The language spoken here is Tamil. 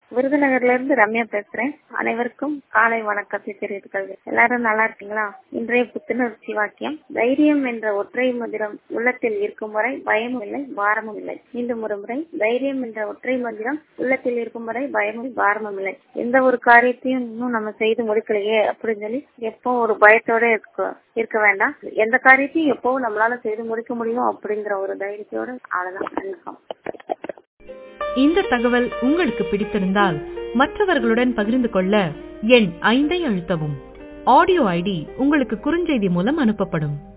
விருதுநகர்ல இருந்து ரம்யா பேசுறேன் அனைவருக்கும் காலை வணக்கத்தை தெரிவித்துக் கொள்கிறேன் எல்லாரும் நல்லா இருக்கீங்களா இன்றைய புத்துணர்ச்சி வாக்கியம் தைரியம் என்ற ஒற்றை மந்திரம் உள்ளத்தில் இருக்கும் வரை பயமும் இல்லை பாரமும் இல்லை மீண்டும் ஒரு முறை தைரியம் என்ற ஒற்றை மந்திரம் உள்ளத்தில் இருக்கும் வரை பயமும் பாரமும் இல்லை எந்த ஒரு காரியத்தையும் இன்னும் நம்ம செய்து முடிக்கலையே அப்படின்னு சொல்லி எப்போ ஒரு பயத்தோட இருக்க இருக்க வேண்டாம் எந்த காரியத்தையும் எப்பவும் நம்மளால செய்து முடிக்க முடியும் அப்படிங்கிற ஒரு தைரியத்தோட அவ்வளவுதான் வணக்கம் இந்த தகவல் உங்களுக்கு பிடித்திருந்தால் மற்றவர்களுடன் பகிர்ந்து கொள்ள எண் ஐந்தை அழுத்தவும் ஆடியோ ஐடி உங்களுக்கு குறுஞ்செய்தி மூலம் அனுப்பப்படும்